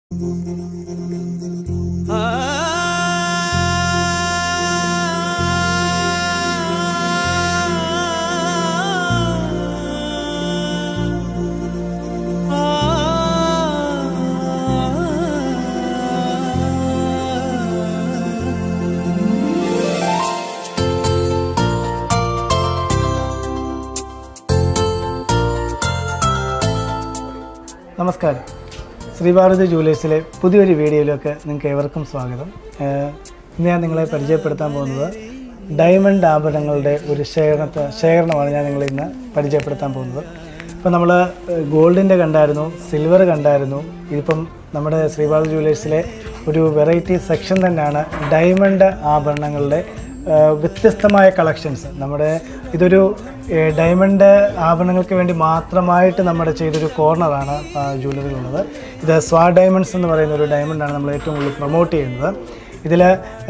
നമസ്കാരം ശ്രീഭാരതി ജൂലേഴ്സിലെ പുതിയൊരു വീഡിയോയിലേക്ക് നിങ്ങൾക്ക് ഏവർക്കും സ്വാഗതം ഏഹ് ഇന്ന് ഞാൻ നിങ്ങളെ പരിചയപ്പെടുത്താൻ പോകുന്നത് ഡയമണ്ട് ആഭരണങ്ങളുടെ ഒരു ശേഖരണത്തെ ശേഖരണമാണ് ഞാൻ നിങ്ങളെ ഇന്ന് പരിചയപ്പെടുത്താൻ പോകുന്നത് ഇപ്പോൾ നമ്മൾ ഗോൾഡിൻ്റെ കണ്ടായിരുന്നു സിൽവർ കണ്ടായിരുന്നു ഇതിപ്പം നമ്മുടെ ശ്രീഭാരതി ജൂലേഴ്സിലെ ഒരു വെറൈറ്റി സെക്ഷൻ തന്നെയാണ് ഡയമണ്ട് ആഭരണങ്ങളുടെ ഏഹ് വ്യത്യസ്തമായ കളക്ഷൻസ് നമ്മുടെ ഇതൊരു ഏഹ് ഡയമണ്ട് ആഭരണങ്ങൾക്ക് വേണ്ടി മാത്രമായിട്ട് നമ്മുടെ ചെയ്തൊരു കോർണറാണ് ജ്വല്ലറിയിലുള്ളത് ഇത് സ്വാ ഡയമണ്ട്സ് എന്ന് പറയുന്ന ഒരു ഡയമണ്ടാണ് നമ്മൾ ഏറ്റവും കൂടുതൽ പ്രൊമോട്ട് ചെയ്യുന്നത് ഇതിൽ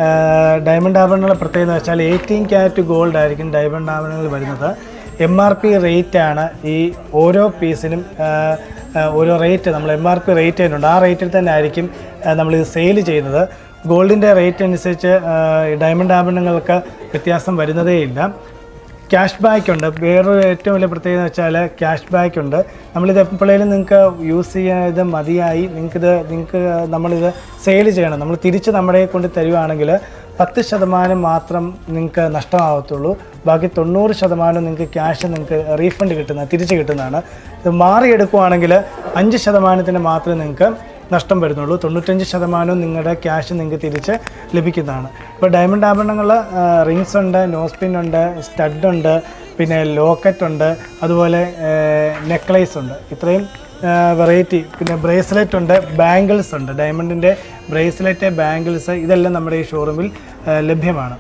ഡയമണ്ട് ആഭരണങ്ങളുടെ പ്രത്യേകത എന്ന് വെച്ചാൽ എയ്റ്റീൻ ക്യാരറ്റ് ഗോൾഡ് ആയിരിക്കും ഡയമണ്ട് ആഭരണങ്ങൾ വരുന്നത് എം ആർ പി റേറ്റാണ് ഈ ഓരോ പീസിനും ആഹ്, ആഹ്, ഓരോ റേറ്റ് നമ്മൾ എം ആർ പി റേറ്റ് ചെയ്യുന്നുണ്ട് ആ റേറ്റിൽ തന്നെ ആയിരിക്കും നമ്മളിത് സെയിൽ ചെയ്യുന്നത് ഗോൾഡിൻ്റെ റേറ്റ് അനുസരിച്ച് ആഹ്, ഡയമണ്ട് ആഭരണങ്ങൾക്ക് വ്യത്യാസം വരുന്നതേയില്ല ക്യാഷ് ബാക്ക് ഉണ്ട് വേറൊരു ഏറ്റവും വലിയ പ്രത്യേകത എന്ന് വെച്ചാൽ ക്യാഷ് ബാക്ക് ഉണ്ട് നമ്മളിത് എപ്പോഴേലും നിങ്ങൾക്ക് യൂസ് ചെയ്യാൻ മതിയായി നിങ്ങൾക്കിത് നിങ്ങൾക്ക് നമ്മളിത് സെയിൽ ചെയ്യണം നമ്മൾ തിരിച്ച് നമ്മുടെ കൊണ്ട് തരുവാണെങ്കിൽ പത്ത് ശതമാനം മാത്രം നിങ്ങൾക്ക് നഷ്ടമാവത്തുള്ളൂ ബാക്കി തൊണ്ണൂറ് ശതമാനം നിങ്ങൾക്ക് ക്യാഷ് നിങ്ങൾക്ക് റീഫണ്ട് കിട്ടുന്ന തിരിച്ച് കിട്ടുന്നതാണ് ഇത് മാറിയെടുക്കുവാണെങ്കിൽ അഞ്ച് ശതമാനത്തിന് മാത്രമേ നിങ്ങൾക്ക് നഷ്ടം വരുന്നുള്ളൂ തൊണ്ണൂറ്റഞ്ച് ശതമാനവും നിങ്ങളുടെ ക്യാഷ് നിങ്ങൾക്ക് തിരിച്ച് ലഭിക്കുന്നതാണ് ഇപ്പോൾ ഡയമണ്ട് ആഭരണങ്ങൾ റിങ്സ് ഉണ്ട് നോസ്പിൻ ഉണ്ട് സ്റ്റഡ് ഉണ്ട് പിന്നെ ലോക്കറ്റ് ഉണ്ട് അതുപോലെ നെക്ലേസ് ഉണ്ട് ഇത്രയും വെറൈറ്റി പിന്നെ ബ്രേസ്ലെറ്റ് ഉണ്ട് ബാംഗിൾസ് ഉണ്ട് ഡയമണ്ടിൻ്റെ ബ്രേസ്ലെറ്റ് ബാംഗിൾസ് ഇതെല്ലാം നമ്മുടെ ഈ ഷോറൂമിൽ ലഭ്യമാണ്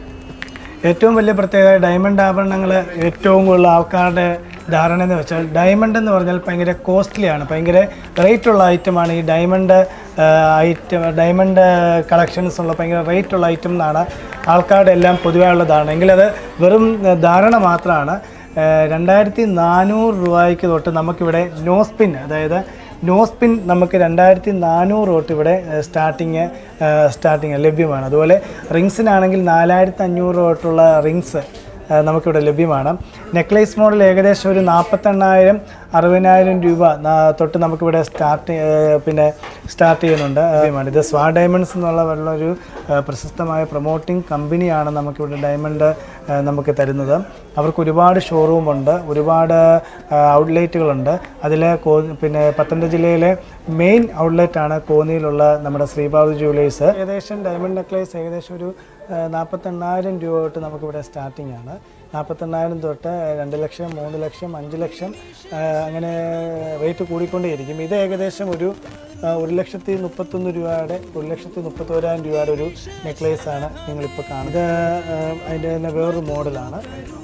ഏറ്റവും വലിയ പ്രത്യേകത ഡയമണ്ട് ആഭരണങ്ങൾ ഏറ്റവും കൂടുതൽ ആൾക്കാരുടെ ധാരണ എന്ന് വെച്ചാൽ ഡയമണ്ട് എന്ന് പറഞ്ഞാൽ ഭയങ്കര കോസ്റ്റ്ലി ആണ് ഭയങ്കര റേറ്റ് ഉള്ള ഐറ്റമാണ് ഈ ഡയമണ്ട് ഐറ്റം ഡയമണ്ട് കളക്ഷൻസ് ഉള്ള ഭയങ്കര റേറ്റ് ഉള്ള ഐറ്റം എന്നാണ് ആൾക്കാരുടെ എല്ലാം പൊതുവെയുള്ള ധാരണ എങ്കിലത് വെറും ഏഹ്, ധാരണ മാത്രമാണ് ഏഹ്, രണ്ടായിരത്തി നാനൂറ് രൂപയ്ക്ക് തൊട്ട് നമുക്കിവിടെ നോസ്പിൻ അതായത് നോസ്പിൻ നമുക്ക് രണ്ടായിരത്തി നാനൂറ് തൊട്ട് ഇവിടെ സ്റ്റാർട്ടിങ് സ്റ്റാർട്ടിങ് ലഭ്യമാണ് അതുപോലെ റിങ്സിനാണെങ്കിൽ നാലായിരത്തി അഞ്ഞൂറ് തൊട്ടുള്ള റിങ്സ് ഏഹ് നമുക്കിവിടെ ലഭ്യമാണ് നെക്ലേസ് മോഡൽ ഏകദേശം ഒരു നാൽപ്പത്തെണ്ണായിരം അറുപതിനായിരം രൂപ നാ- തൊട്ട് നമുക്കിവിടെ സ്റ്റാർട്ട് ഏഹ് പിന്നെ സ്റ്റാർട്ട് ചെയ്യുന്നുണ്ട് ലഭ്യമാണ് ഇത് സ്വാ ഡയമണ്ട്സ് എന്നുള്ള ഒരു ഏഹ് പ്രശസ്തമായ പ്രൊമോട്ടിംഗ് കമ്പനിയാണ് നമുക്കിവിടെ ഡയമണ്ട് ഏഹ് നമുക്ക് തരുന്നത് അവർക്ക് ഒരുപാട് ഷോറൂമുണ്ട് ഒരുപാട് ഔട്ട്ലെറ്റുകളുണ്ട് അതിൽ കോ പിന്നെ പത്തനംതിട്ട ജില്ലയിലെ മെയിൻ ഔട്ട്ലെറ്റാണ് കോന്നിയിലുള്ള നമ്മുടെ ശ്രീബാബു ജുവലേഴ്സ് ഏകദേശം ഡയമണ്ട് നെക്ലേസ് ഏകദേശം ഒരു നാൽപ്പത്തെണ്ണായിരം രൂപ തൊട്ട് നമുക്കിവിടെ സ്റ്റാർട്ടിംഗ് ആണ് നാൽപ്പത്തെണ്ണായിരം തൊട്ട് രണ്ട് ലക്ഷം മൂന്ന് ലക്ഷം അഞ്ച് ലക്ഷം ആ, അങ്ങനെ റേറ്റ് കൂടിക്കൊണ്ടേയിരിക്കും ഇത് ഏകദേശം ഒരു ആ, ഒരു ലക്ഷത്തി മുപ്പത്തൊന്ന് രൂപയുടെ ഒരു ലക്ഷത്തി മുപ്പത്തോരായിരം രൂപയുടെ ഒരു നെക്ലേസ് ആണ് നിങ്ങളിപ്പോൾ കാണുന്നത് ഇത് ആ, അതിൻ്റെ തന്നെ വേറൊരു മോഡലാണ്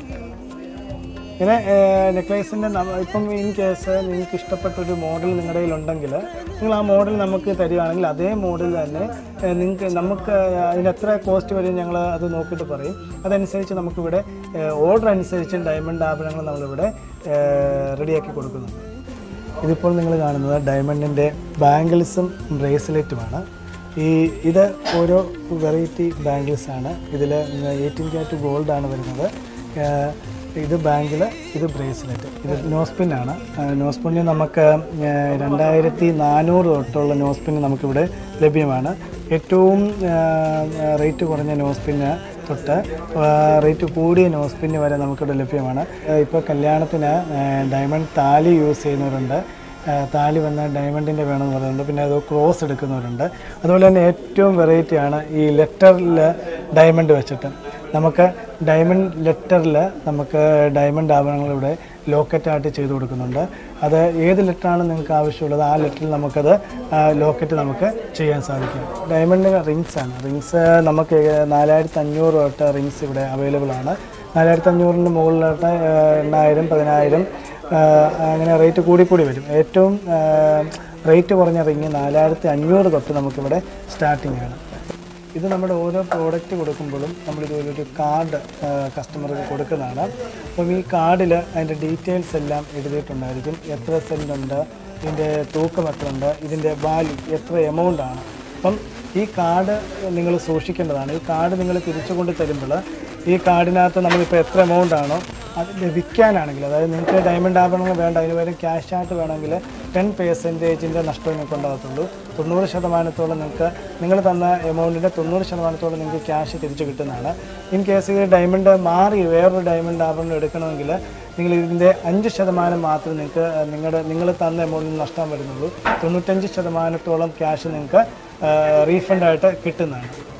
ഇങ്ങനെ നെക്ലേസിൻ്റെ ഇപ്പം ഇൻ കേസ് നിങ്ങൾക്ക് ഇഷ്ടപ്പെട്ട ഒരു മോഡൽ നിങ്ങളുടെ കയ്യിലുണ്ടെങ്കിൽ നിങ്ങൾ ആ മോഡൽ നമുക്ക് തരികയാണെങ്കിൽ അതേ മോഡൽ തന്നെ ഏഹ്, നിങ്ങൾക്ക് നമുക്ക് അതിന് എത്ര കോസ്റ്റ് വരും ഞങ്ങൾ അത് നോക്കിയിട്ട് പറയും അതനുസരിച്ച് നമുക്കിവിടെ ഓർഡർ അനുസരിച്ച് ഡയമണ്ട് ആഭരണങ്ങൾ നമ്മളിവിടെ റെഡിയാക്കി കൊടുക്കുന്നുണ്ട് ഇതിപ്പോൾ നിങ്ങൾ കാണുന്നത് ഡയമണ്ടിൻ്റെ ബാംഗിൾസും ബ്രേസ്ലെറ്റുമാണ് ഈ ഇത് ഓരോ വെറൈറ്റി ബാംഗിൾസ് ആണ് ഇതിൽ എയ്റ്റീൻ ക്യാരറ്റ് ഗോൾഡാണ് വരുന്നത് ഏഹ് ഇത് ബാങ്കിൾ ഇത് ബ്രേസ്ലെറ്റ് ഇത് നോസ്പിന്നാണ് നോസ്പിന് നമുക്ക് ഏഹ് രണ്ടായിരത്തി നാനൂറ് തൊട്ടുള്ള നോസ്പിന് നമുക്കിവിടെ ലഭ്യമാണ് ഏറ്റവും ഏഹ് റേറ്റ് കുറഞ്ഞ നോസ്പിന് തൊട്ട് ഏഹ് റേറ്റ് കൂടിയ നോസ്പിന് വരെ നമുക്കിവിടെ ലഭ്യമാണ് ഇപ്പോൾ കല്യാണത്തിന് ഏഹ് ഡയമണ്ട് താലി യൂസ് ചെയ്യുന്നവരുണ്ട് ഏഹ് താലി വന്ന ഡയമണ്ടിൻ്റെ വേണമെന്ന് പറയുന്നുണ്ട് പിന്നെ അത് ക്രോസ് എടുക്കുന്നവരുണ്ട് അതുപോലെ തന്നെ ഏറ്റവും വെറൈറ്റിയാണ് ഈ ലെറ്ററിൽ ഡയമണ്ട് വെച്ചിട്ട് നമുക്ക് ഡയമണ്ട് ലെറ്ററിൽ നമുക്ക് ഡയമണ്ട് ആഭരണങ്ങൾ ഇവിടെ ലോക്കറ്റായിട്ട് ചെയ്ത് കൊടുക്കുന്നുണ്ട് അത് ഏത് ലെറ്ററാണ് നിങ്ങൾക്ക് ആവശ്യമുള്ളത് ആ ലെറ്ററിൽ നമുക്കത് ലോക്കറ്റ് നമുക്ക് ചെയ്യാൻ സാധിക്കും ഡയമണ്ട് റിങ്സ് ആണ് റിങ്സ് നമുക്ക് നാലായിരത്തി അഞ്ഞൂറ് തൊട്ട് റിങ്സ് ഇവിടെ അവൈലബിൾ ആണ് നാലായിരത്തി അഞ്ഞൂറിൻ്റെ മുകളിലോട്ട് ഏഹ്, എണ്ണായിരം പതിനായിരം ഏഹ്, അങ്ങനെ റേറ്റ് കൂടി കൂടി വരും ഏറ്റവും ഏഹ്, റേറ്റ് കുറഞ്ഞ റിങ് നാലായിരത്തി അഞ്ഞൂറ് തൊട്ട് നമുക്കിവിടെ സ്റ്റാർട്ടിംഗ് ആണ് ഇത് നമ്മുടെ ഓരോ പ്രോഡക്റ്റ് കൊടുക്കുമ്പോഴും നമ്മൾ ഇതുപോലൊരു കാർഡ് കസ്റ്റമർക്ക് കൊടുക്കുന്നതാണ് അപ്പം ഈ കാർഡിൽ അതിൻ്റെ ഡീറ്റെയിൽസ് എല്ലാം എഴുതിയിട്ടുണ്ടായിരിക്കും എത്ര സെൻറ്റ് ഉണ്ട് ഇതിൻ്റെ തൂക്കം എത്ര ഉണ്ട് ഇതിൻ്റെ വാല്യൂ എത്ര എമൗണ്ട് ആണ് അപ്പം ഈ കാർഡ് നിങ്ങൾ സൂക്ഷിക്കേണ്ടതാണ് ഈ കാർഡ് നിങ്ങൾ തിരിച്ചു കൊണ്ട് തരുമ്പോൾ ഈ കാർഡിനകത്ത് നമ്മളിപ്പോൾ എത്ര എമൗണ്ട് ആണോ അത് ലഭിക്കാനാണെങ്കിൽ അതായത് നിങ്ങൾക്ക് ഡയമണ്ട് ആഭരണങ്ങൾ വേണ്ട അതിന് പകരം ക്യാഷ് ആയിട്ട് വേണമെങ്കിൽ ടെൻ പേഴ്സൻറ്റേജിൻ്റെ നഷ്ടം നിങ്ങൾക്ക് ഉണ്ടാകത്തുള്ളൂ തൊണ്ണൂറ് ശതമാനത്തോളം നിങ്ങൾക്ക് നിങ്ങൾ തന്ന എമൗണ്ടിൻ്റെ തൊണ്ണൂറ് ശതമാനത്തോളം നിങ്ങൾക്ക് ക്യാഷ് തിരിച്ചു കിട്ടുന്നതാണ് ഇൻ കേസ് ഈ ഡയമണ്ട് മാറി വേറൊരു ഡയമണ്ട് ആഭരണം എടുക്കണമെങ്കിൽ നിങ്ങൾ ഇതിൻ്റെ അഞ്ച് ശതമാനം മാത്രമേ നിങ്ങൾക്ക് നിങ്ങളുടെ നിങ്ങൾ തന്ന എമൗണ്ടിൽ നഷ്ടം വരുന്നുള്ളൂ തൊണ്ണൂറ്റഞ്ച് ശതമാനത്തോളം ക്യാഷ് നിങ്ങൾക്ക് റീഫണ്ടായിട്ട് കിട്ടുന്നതാണ്